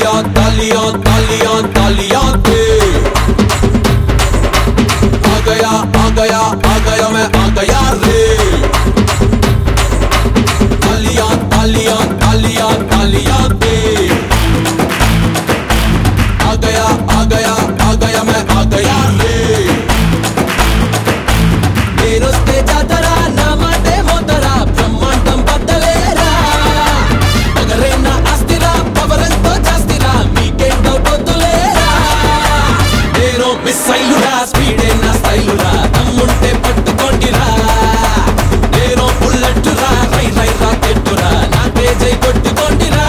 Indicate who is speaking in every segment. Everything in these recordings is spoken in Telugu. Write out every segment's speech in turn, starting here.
Speaker 1: तालियां तालियां तालियां तालियां दे आ गया आ गया आ गया मैं आ गया रे तालियां तालियां तालियां तालियां दे आ गया आ गया आ गया मैं आ गया रे నేనొస్తే జాతర నా మాటే మోతరా బ్రహ్మాండం బద్దలేరా పగరైన ఆస్తిరా పవరంతో జాస్తిరా మీకేం డౌట్ వద్దులేరా నేను మిస్ అయ్యురా స్పీడే నా స్టైలురా తమ్ముంటే పట్టుకోండిరా నేను బుల్లెట్టురా రై రై రాకెట్టురా నాకే జై కొట్టుకోండిరా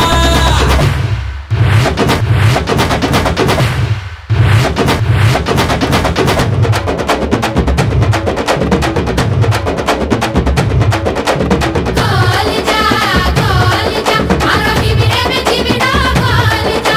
Speaker 2: కాలిజా కాలిజా మారో బిబిరే మే జీవినా కాలిజా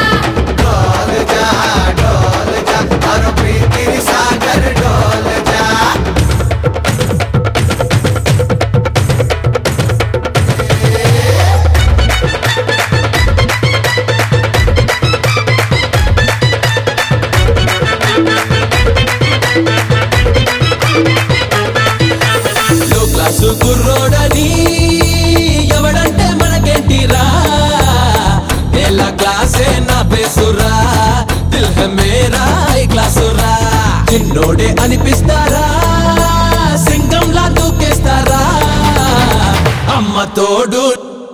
Speaker 1: లో క్లాసు కుర్రోడని ఎవడంటే మనకేంటిరా నేల క్లాసే నా పేసురా దిల్ హే మేరా ఈ క్లాసురా చిన్నోడే అనిపిస్తారా సింగంలా దూకేస్తారా అమ్మ తోడు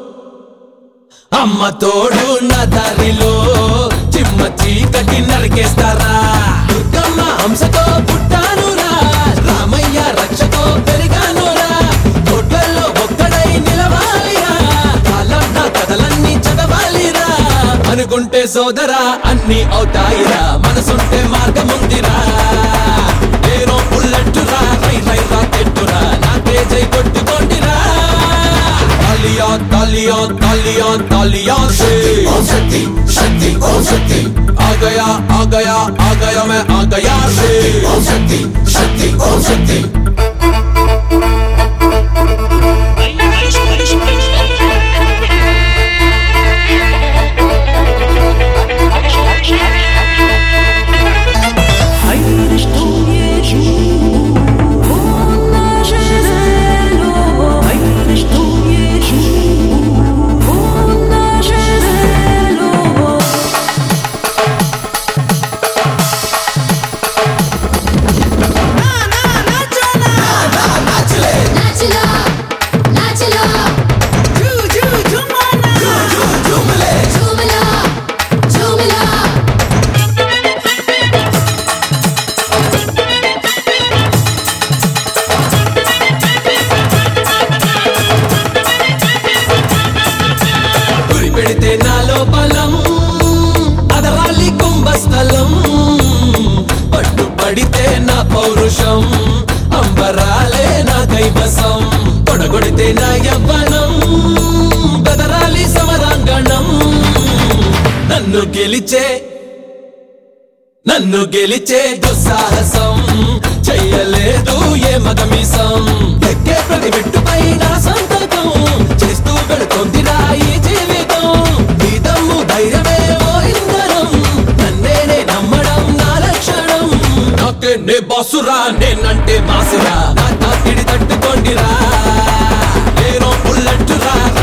Speaker 1: అమ్మ తోడు నా దారిలో చిమ్మ చీకటి నరికేస్తారా దుర్గమ్మ హంసతో పుట్టానురా రామయ్య రక్షతో పెరిగానురా తోటల్లో ఒక్కడై నిలవాలిరా కాలం నా కథలన్నీ చదవాలిరా అనుకుంటే సోదరా అన్ని అవుతాయిరా మనసుంటే మార్గముందిరా నేను బుల్లెట్టురా రై రై రాకెట్టురా నాకే జై కొట్టుకోండిరా तालियां तालियां तालियां तालियां से
Speaker 3: ओम शक्ति शक्ति ओम शक्ति
Speaker 1: आ गया आ गया आ गया मैं आ गया रे
Speaker 3: ओम शक्ति शक्ति ओम शक्ति
Speaker 4: Eine Stunde giù, una cielo, eine Stunde giù, una cielo.
Speaker 2: నాచలో నాచలో జూమలో జూమలో
Speaker 1: గురి పెడితే నాలో బలం అదరాలి కుంభస్థలం పట్టు పడితే నా పౌరుషం అంబరాలే నా కైవసం తొడగొడితే నా యవ్వనం బదరాలి సమరాంగణం నన్ను గెలిచే నన్ను గెలిచే దుస్సాహసం చెయ్యలేదు ఏ మగమిసం ఎక్కే ప్రతి బిట్టుపై నా సంతకం చేస్తూ వెళుతోందిరా ఈ జీవితం ఈ దమ్ము ధైర్యమే ఓ ఇంధనం నన్నేనే నమ్మడం నా లక్షణం నాకే నే బాసురా నేనంటే మాసురా నా తాకిడి తట్టుకోండిరా నేను బుల్లెట్టురా